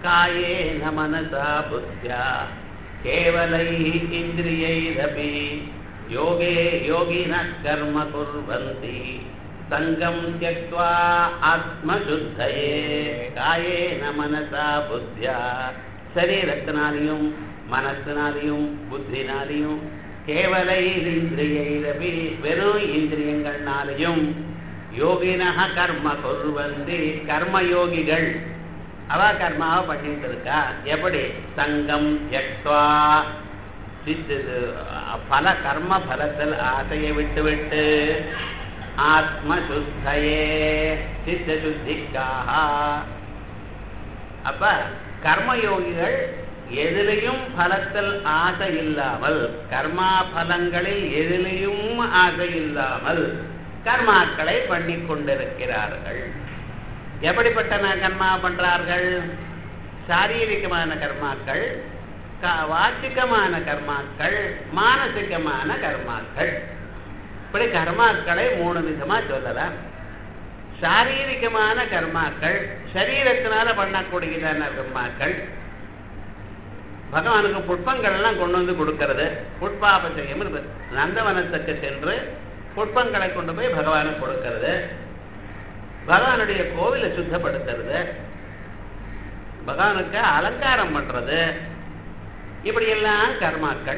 कायेन मनसा बुद्ध्या केवलैः इन्द्रियैरपि योगे योगिनः कर्म कुर्वन्ति सङ्गं त्यक्त्वा ஆத்மசுத்தயே காயேன மனசா புத்தியா சரீரத்தினாலையும் மனத்தினாலையும் புத்தினாலையும் கேவலை இந்திரியைரபி வெறும் இந்திரியங்கள்னாலையும் யோகினக கர்ம கொருவந்தி கர்மயோகிகள் அவ கர்மாவை பண்ணிட்டு இருக்கா எப்படி சங்கம் யக்வா சித்து பல கர்ம பலத்தில் ஆசையை விட்டு விட்டு ஆத்மசுத்தையே சித்த சுத்திக்காக அப்ப கர்மயோகிகள் எதிலையும் பலத்தில் ஆசை இல்லாமல் கர்மா பலங்களில் எதிலையும் ஆசை இல்லாமல் கர்மாக்களை பண்ணி கொண்டிருக்கிறார்கள் எப்படிப்பட்ட கர்மா பண்றார்கள் சாரீரிகமான கர்மாக்கள் வாச்சிகமான கர்மாக்கள் மானசிகமான கர்மாக்கள் இப்படி கர்மாக்களை மூணு விதமா சொல்லலாம் சாரீரிகமான கர்மாக்கள் சரீரத்தினால பண்ணக்கூடியதான கர்மாக்கள் பகவானுக்கு புட்பங்கள் எல்லாம் கொண்டு வந்து கொடுக்கறது புட்பாபசயம் நந்தவனத்துக்கு சென்று புட்பங்களை கொண்டு போய் பகவானுக்கு கொடுக்கறது பகவானுடைய கோவிலை சுத்தப்படுத்துறது பகவானுக்கு அலங்காரம் பண்றது இப்படி எல்லாம் கர்மாக்கள்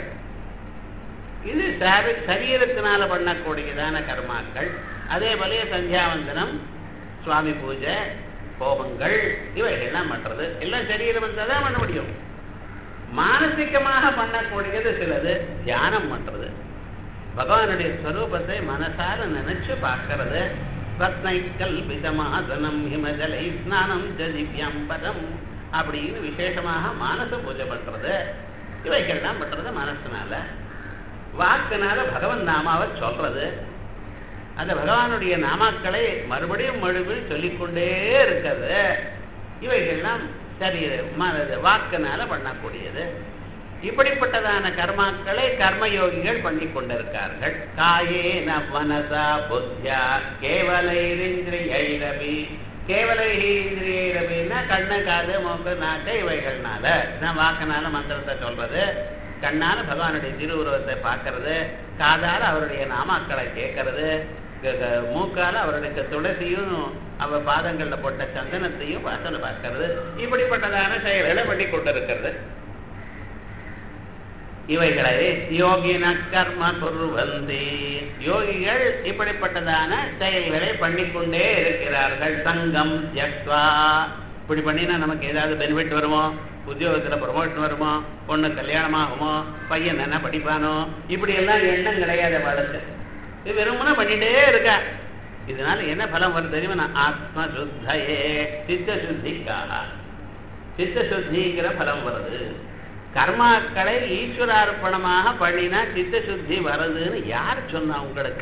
இது சரீரத்தினால பண்ணக்கூடியதான கர்மாக்கள் அதே போல சந்தியாவந்தனம் சுவாமி பூஜை ஹோமங்கள் இவைகள்லாம் பண்றது எல்லாம் சரீரம் இருந்தால் தான் பண்ண முடியும் மானசிகமாக பண்ணக்கூடியது சிலது தியானம் பண்றது பகவானுடைய ஸ்வரூபத்தை மனசார நினைச்சு பார்க்கறது ரத்னை கல்பிதமாசனம் ஹிமஜலை ஸ்நானம் ஜதிவ்யம்பரம் அப்படின்னு விசேஷமாக மானச பூஜை பண்றது இவைகள்லாம் பண்றது மனசுனால வாக்குனால பகவன் நாமாவை சொல்றது அந்த பகவானுடைய நாமாக்களை மறுபடியும் மறுபடியும் சொல்லிக்கொண்டே இருக்கிறது இவைகள்லாம் சரி வாக்குனால பண்ணக்கூடியது இப்படிப்பட்டதான கர்மாக்களை கர்மயோகிகள் பண்ணி கொண்டிருக்கார்கள் காயேன மனசா புத்தியா கேவலைரிந்திரியைரபி கேவலைரிந்திரியைரபின்னா கண்ணு காது மூக்கு நாக்கு இவைகள்னால நான் வாக்குனால மந்திரத்தை சொல்றது கண்ணால பகவானுடைய திருவுருவத்தை பார்க்கறது காதால அவருடைய நாமாக்களை கேட்கறது மூக்கால அவருடைய துளசியும் அவ பாதங்கள்ல போட்ட சந்தனத்தையும் வாசனை பார்க்கறது இப்படிப்பட்டதான செயல்களை பண்ணி கொண்டிருக்கிறது இவைகளை யோகின கர்ம குருவந்தி யோகிகள் இப்படிப்பட்டதான செயல்களை பண்ணிக்கொண்டே இருக்கிறார்கள் சங்கம் ஜக்வா இப்படி பண்ணினா நமக்கு ஏதாவது பெனிஃபிட் வருமோ உத்தியோகத்தில் ப்ரொமோஷன் வருமோ பொண்ணு கல்யாணம் ஆகுமோ பையன் என்ன படிப்பானோ இப்படி எல்லாம் எண்ணம் கிடையாது வளர்த்து இது வெறுமனா பண்ணிட்டே இருக்க இதனால என்ன பலம் வருது தெரியுமா ஆத்ம சுத்தையே சித்த சுத்திக்காக சித்த சுத்திங்கிற பலம் வருது கர்மாக்களை ஈஸ்வரார்ப்பணமாக பண்ணினா சித்த சுத்தி வருதுன்னு யார் சொன்னா உங்களுக்கு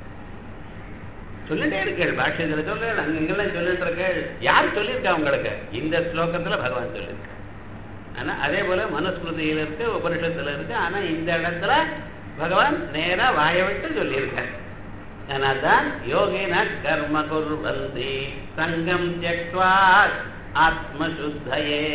சொல்லிட்டே இருக்கேள் பாஷ்யத்தில் சொல்ல அங்கெல்லாம் சொல்லிட்டு இருக்கேள் யார் சொல்லியிருக்கா உங்களுக்கு இந்த ஸ்லோகத்துல பகவான் சொல்லியிருக்க ஆனா அதே போல மனுஸ்மிருதியில இருக்கு உபனிஷத்துல இருக்கு ஆனா இந்த இடத்துல பகவான் நேரா வாய விட்டு சொல்லியிருக்கார் அதனால்தான் யோகின கர்ம குர்வந்தி சங்கம் தியக்வா ஆத்மசுத்தயே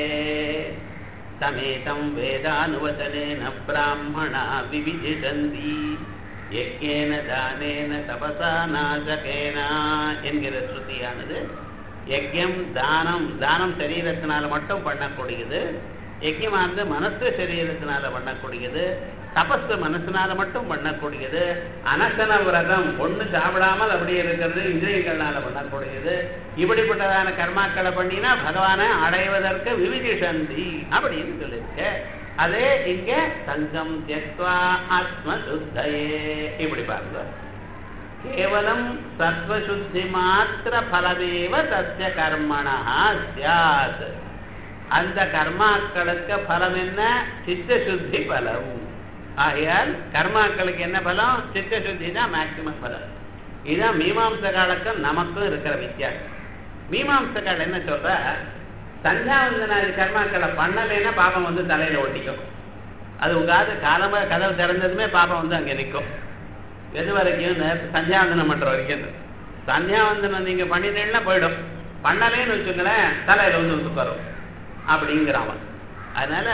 சமேதம் வேதானுவசனேன பிராமணா விவிதிஷந்தி யஜ்ஞேன தானேன தபசா நாசகேன என்கிற ஸ்ருதியானது யஜ்யம் தானம் தானம் சரீரத்தினால மட்டும் பண்ணக்கூடியது யஜ்யமானது மனசு சரீரத்தினால பண்ணக்கூடியது தபஸ் மனசுனால மட்டும் பண்ணக்கூடியது அனசன விரதம் ஒண்ணு சாப்பிடாமல் அப்படியே இருக்கிறது இந்திரியங்கள்னால பண்ணக்கூடியது இப்படிப்பட்டதான கர்மாக்களை பண்ணினா பகவானை அடைவதற்கு விவிதிஷந்தி அப்படின்னு சொல்லியிருக்க அதே இங்க சங்கம் தியக்வா ஆத்ம சுத்தையே இப்படி பாருங்க கேவலம் சத்வசுத்தி மாத்திர பலமேவ தஸ்ய கர்மணா சியாத் அந்த கர்மாக்களுக்கு பலம் என்ன சித்த சுத்தி பலம் ஆகையால் கர்மாக்களுக்கு என்ன பலம் சித்த சுத்தி தான் மேக்சிமம் பலம் இதுதான் மீமாம்சகாலுக்கும் நமக்கும் இருக்கிற வித்தியாசம் மீமாம்சகால் என்ன சொல்ற சந்தியாவந்தனாதி கர்மாக்களை பண்ணலைன்னா பாபம் வந்து தலையில ஒட்டிக்கும் அது உங்காது காலமா கதவு திறந்ததுமே பாபம் வந்து அங்கே நிற்கும் எது வரைக்கும் சந்தியாவந்தனம் பண்ற வரைக்கும் சந்தியாவந்தனம் நீங்க பண்ணிட்டீங்கன்னா போயிடும் பண்ணலேன்னு வச்சுங்களேன் தலையில வந்து உட்காரும் அப்படிங்கிறான் அவன் அதனால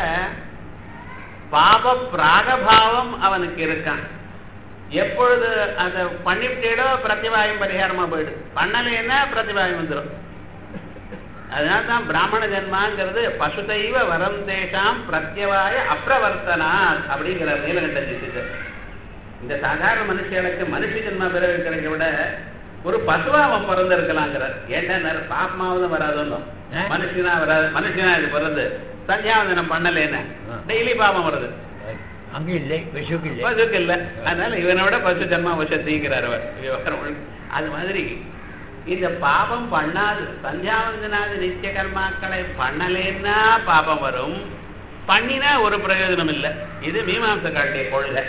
பாப பிராகபாவம் அவனுக்கு இருக்கான் எப்பொழுது அதை பண்ணிவிட்டேடோ பிரதிபாயம் பரிகாரமா போயிடு பண்ணலைன்னா பிரதிபாயம் வந்துடும் அதனால தான் பிராமண ஜென்மாங்கிறது பசுதைவ வரம் தேசாம் பிரத்யவாய அப்பிரவர்த்தனா அப்படிங்கிற நீலகண்ட சித்தர் இந்த சாதாரண மனுஷர்களுக்கு மனுஷ ஜென்மா பிறகு கிடைக்க விட ஒரு பசுவா அவன் பிறந்திருக்கலாங்கிறார் ஏன்னா பாப்பமாவது வராதுன்னு மனுஷனா வராது மனுஷனா இது பிறந்து சந்தியாவந்தனம் பண்ணலேன்னு டெய்லி பாவம் வருது அங்க இல்லை விஷுக்கு இல்லை பசுக்கு இல்ல அதனால இவனை விட பசு ஜன்மா வசதிங்கிறார் அவர் விவகாரம் முழுக்க. அது மாதிரி இந்த பாபம் பண்ணாது சந்தியாவந்தனாது நித்திய கர்மாக்களை பண்ணலேன்னா பாபம் வரும் பண்ணினா ஒரு பிரயோஜனம் இல்லை இது மீமாம்சக்காட்டிய கொள்கை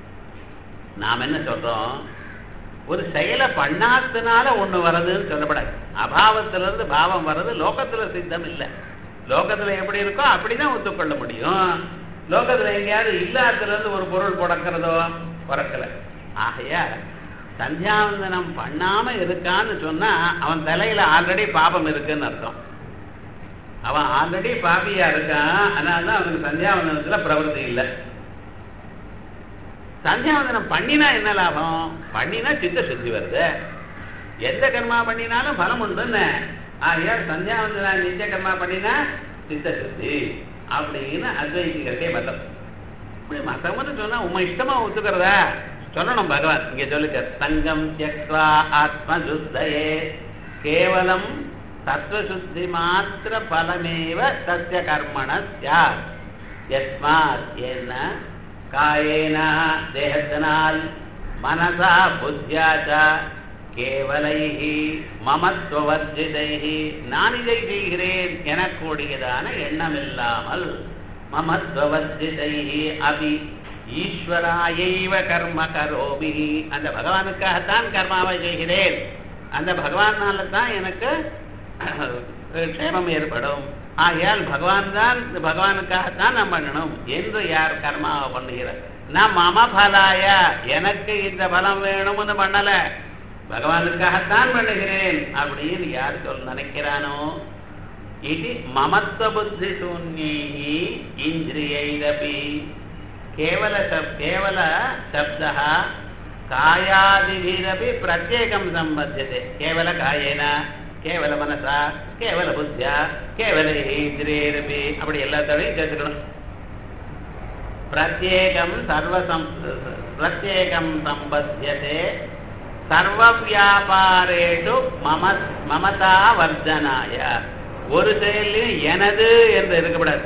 நாம் என்ன சொல்றோம் ஒரு செயலை பண்ணாததுனால ஒண்ணு வர்றதுன்னு சொல்லப்படாது அபாவத்திலிருந்து பாவம் வர்றது லோகத்துல சித்தம் இல்லை லோகத்துல எப்படி இருக்கோ அப்படிதான் ஒத்துக்கொள்ள முடியும் லோகத்துல எங்கேயாவது இல்லாததுல இருந்து ஒரு பொருள் பிறக்கிறதோ பிறக்கல ஆகையா சந்தியாவந்தனம் பண்ணாம இருக்கான்னு சொன்னா அவன் தலையில ஆல்ரெடி பாபம் இருக்குன்னு அர்த்தம் அவன் ஆல்ரெடி பாபியா இருக்கான் அதனாலதான் அவனுக்கு சந்தியாவந்தனத்துல பிரவருத்தி இல்லை சந்தியாவந்தனம் பண்ணினா என்ன லாபம் பண்ணினா சித்த சுத்தி வருது எந்த கர்மா பண்ணினாலும் பலம் உண்டுன்னு ஆகையா சந்தியாவந்தனா நித்திய கர்மா பண்ணினா சித்த சுத்தி அப்படின்னு அத்வைதிகளுக்கே மதம் இப்படி மதம்னு சொன்னா உண்மை இஷ்டமா ஒத்துக்கிறதா சொல்லணும் பகவான் இங்க சொல்லுங்க சங்கம் தியக்வா ஆத்மசுத்தயே கேவலம் தத்துவசுத்தி மாத்திர பலமேவ சத்திய கர்மண சியாத் யஸ்மாத் என்ன காயேன தேகத்தினால் மனசா புத்தியா ச கேவலைஹி மமத்துவவர்ஜிதைஹி நான் இதை செய்கிறேன் எனக்கூடியதான எண்ணமில்லாமல் மமத்துவவர்ஜிதைஹி அபி ஈஸ்வராயைவ கர்ம கரோமி அந்த பகவானுக்காகத்தான் கர்மாவை செய்கிறேன் அந்த பகவானால தான் எனக்கு க்ஷேமம் ஏற்படும் ஆகையால் பகவான் தான் பகவானுக்காகத்தான் நான் பண்ணணும் என்று யார் கர்மாவை பண்ணுகிறார் நான் மம பலாய எனக்கு இந்த பலம் வேணும்னு பண்ணல பகவானுக்காகத்தான் பண்ணுகிறேன் அப்படின்னு யார் சொல் நினைக்கிறானோ இது மமத்துவ புத்தி சூன்யி இந்திரியைரபி கேவல சப் கேவல சப்தः காயாதிभिरपि प्रत्येकं सम्बध्यते केवलकायेन केवलमनसा केवलबुद्ध्या केवलैः इन्द्रियैरपि அப்படி எல்லாத்தோடையும் சேர்த்துக்கணும் பிரத்யேகம் சர்வசம் பிரத்யேகம் சம்பத்தியதே சர்வ வியாபாரேஷு மம மமதா வர்ஜனாய ஒரு செயலையும் எனது என்று இருக்கக்கூடாது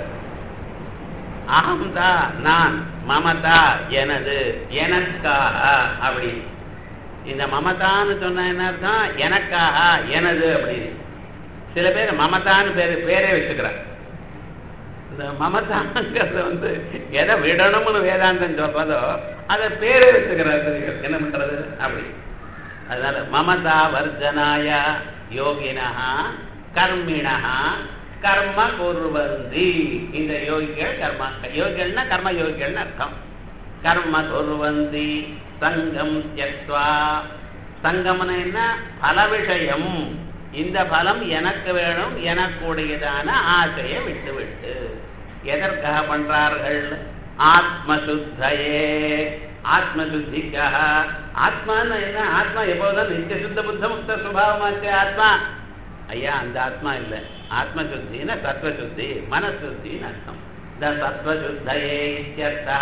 அகம்தா நான் மமதா எனது எனக்காக அப்படி இந்த மமதான்னு சொன்ன என்ன அர்த்தம் எனக்காக எனது அப்படின்னு சில பேர் மமதான்னு பேரு பேரே வச்சுக்கிறார் இந்த மமதாங்கிறத வந்து எதை விடணும்னு வேதாந்தம் சொல்றதோ அதை பேரே வச்சுக்கிறார் என்ன பண்றது அப்படி அதனால மமதா வர்ஜனாய யோகினா கர்மிணா கர்ம குர்வந்தி இந்த யோகிகள் கர்ம யோகிகள்னா கர்ம யோகிகள்னு அர்த்தம் கர்ம குர்வந்தி சங்கம் தியக்வா சங்கம்னு என்ன பல விஷயம் இந்த பலம் எனக்கு வேணும் எனக்குடையதான ஆசையை விட்டு விட்டு எதற்காக பண்றார்கள் ஆத்மசுத்தையே ஆத்மசுத்திக்காக ஆத்மான்னு என்ன ஆத்மா எப்போதும் நித்திய சுத்த புத்த முக்த சுபாவமாச்சு ஆத்மா ஐயா அந்த ஆத்மா இல்லை ஆத்மசுத்தின சத்வசுத்தி மனசுத்தின்னு அர்த்தம் இந்த சத்வசுத்தையே இத்தியர்த்தா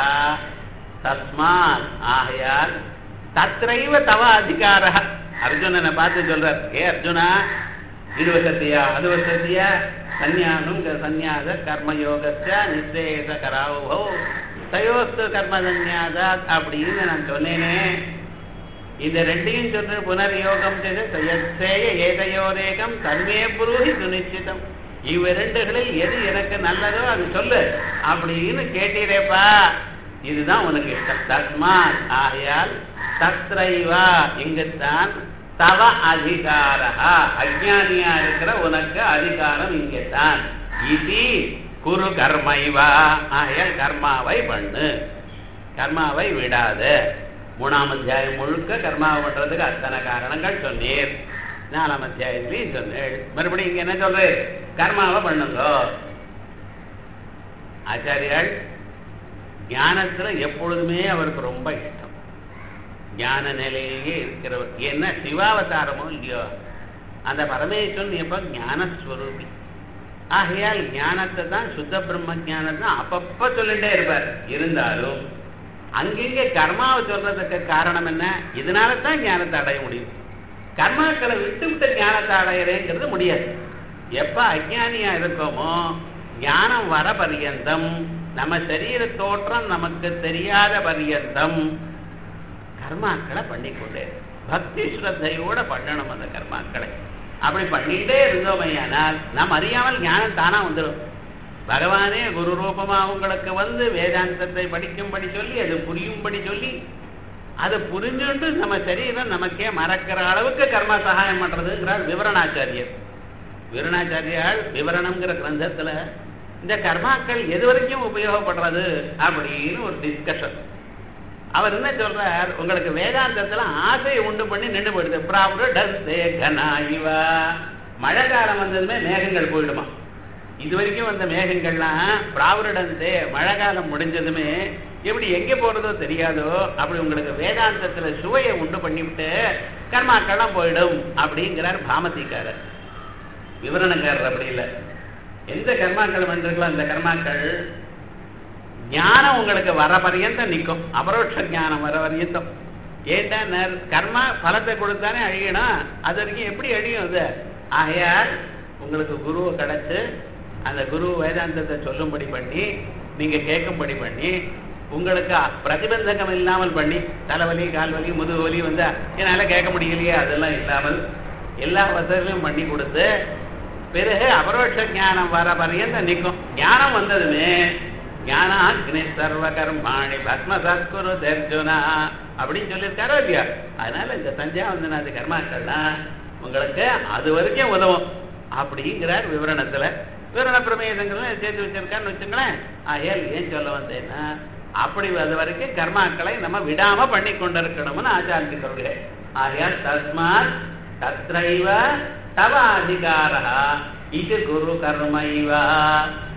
தஸ்மாத் ஆகையால் தத்ரைவ தவ அதிகார அர்ஜுனனை பார்த்து சொல்றார் ஏ அர்ஜுனா இது வசத்தியா அது வசத்தியா சந்நியாசம் சந்நியாச கர்மயோகச்ச நிச்சேச கராவோ தயோஸ்து கர்ம சந்நியாசாத் அப்படின்னு நான் சொன்னேனே இந்த ரெண்டையும் சொன்ன புனர்யோகம் செய்து செய்ய ஏதையோரேகம் தன்மே புருகி சுனிச்சிதம் இவ்விரண்டுகளில் எது எனக்கு நல்லதோ அது சொல்லு அப்படின்னு கேட்டீரேப்பா இதுதான் உனக்கு இஷ்டம் தஸ்மாத் ஆகையால் தத்ரைவா இங்குத்தான் தவ அதிகாரா அஜானியா இருக்கிற உனக்கு அதிகாரம் இங்கேதான் இது குரு கர்மைவா ஆகையால் கர்மாவை பண்ணு கர்மாவை விடாத மூணாம் அத்தியாயம் முழுக்க கர்மாவை பண்றதுக்கு அத்தனை காரணங்கள் சொன்னீர் நாலாம் அத்தியாயத்திலையும் சொன்னேன் மறுபடியும் இங்க என்ன சொல்றேன் கர்மாவை பண்ணுங்க ஆச்சாரியால் ஞானத்துல எப்பொழுதுமே அவருக்கு ரொம்ப இஷ்டம் ஞான நிலையிலேயே இருக்கிறவர் என்ன சிவாவதாரமோ இல்லையோ அந்த பரமேஸ்வரன் எப்ப ஞானஸ்வரூபி ஆகையால் ஞானத்தை தான் சுத்த பிரம்ம ஞானம் தான் அப்பப்ப சொல்லிட்டே இருப்பார் இருந்தாலும் அங்கங்க கர்மாவை சொல்றதுக்கு காரணம் என்ன இதனால தான் ஞானத்தை அடைய முடியும் கர்மாக்களை விட்டு விட்டு ஞானத்தை அடையிறேங்கிறது முடியாது எப்ப அஜானியா இருக்கோமோ ஞானம் வர பரியந்தம் நம்ம சரீர தோற்றம் நமக்கு தெரியாத பரியந்தம் கர்மாக்களை பண்ணிக்கொண்டே இரு. பக்தி ஸ்ரத்தையோட பண்ணணும் அந்த கர்மாக்களை அப்படி பண்ணிட்டே இருந்தோமையானால் நாம் அறியாமல் ஞானம் தானா வந்துடும் பகவானே குரு ரூபமா உங்களுக்கு வந்து வேதாந்தத்தை படிக்கும்படி சொல்லி அது புரியும்படி சொல்லி அதை புரிஞ்சுட்டு நம்ம சரீரம் நமக்கே மறக்கிற அளவுக்கு கர்மா சகாயம் பண்றதுங்கிறார் விவரணாச்சாரியர் விவரணாச்சாரியால் விவரணம்ங்கிற கிரந்தத்துல இந்த கர்மாக்கள் எது வரைக்கும் உபயோகப்படுறது அப்படின்னு ஒரு டிஸ்கஷன் அவர் என்ன சொல்றார் உங்களுக்கு வேதாந்தத்துல ஆசையை உண்டு பண்ணி நின்று போயிடுது பிராவுடே கனாயிவா மழை காலம் வந்ததுமே மேகங்கள் போயிடுமா இது வரைக்கும் வந்த மேகங்கள்லாம் பிராவுடன்ஸே மழை காலம் முடிஞ்சதுமே எப்படி எங்க போறதோ தெரியாதோ அப்படி உங்களுக்கு வேதாந்தத்துல சுவையை உண்டு பண்ணிவிட்டு கர்மாக்கள்லாம் போயிடும் அப்படிங்கிறார் பாமதிக்காரர் விவரணக்காரர் அப்படி இல்லை எந்த கர்மாக்கள் பண்ணிருக்கலாம் அந்த கர்மாக்கள் ஞானம் உங்களுக்கு வர பரியந்தம் நிற்கும் அபரோட்ச ஞானம் வர பரியந்தம் ஏன்டா நர்- கர்மா பலத்தை கொடுத்தானே அழியணும் அது வரைக்கும் எப்படி அழியும் அது ஆகையால் உங்களுக்கு குருவை கிடைச்சு அந்த குரு வேதாந்தத்தை சொல்லும்படி பண்ணி நீங்க கேட்கும்படி பண்ணி உங்களுக்கு பிரதிபந்தகம் இல்லாமல் பண்ணி தலைவலி கால்வலி முதுகு வலி வந்தா என்னால கேட்க முடியலையே அதெல்லாம் இல்லாமல் எல்லா வசதியும் பண்ணி கொடுத்து பிறகு அபரோட்ச ஞானம் வர பரியந்த நிற்கும் ஞானம் வந்ததுமே ஞானாக்னி சர்வ கர்மாணி பத்ம சத்குரு தர்ஜுனா அப்படின்னு சொல்லியிருக்காரோ இல்லையா அதனால இந்த சந்தியாவந்தனாதி கர்மாக்கள்லாம் உங்களுக்கு அது வரைக்கும் உதவும் அப்படிங்கிறார் விவரணத்துல விவரண பிரமேயங்கள்லாம் சேர்த்து வச்சிருக்காருன்னு வச்சுங்களேன் ஆகையால் ஏன் சொல்ல வந்தேன்னா அப்படி அது வரைக்கும் கர்மாக்களை நம்ம விடாம பண்ணி கொண்டிருக்கணும்னு ஆச்சாரிய சொல்கிறேன் ஆகையால் தஸ்மாத் தத்ரைவ தவ அதிகாரா இது குரு கர்மைவா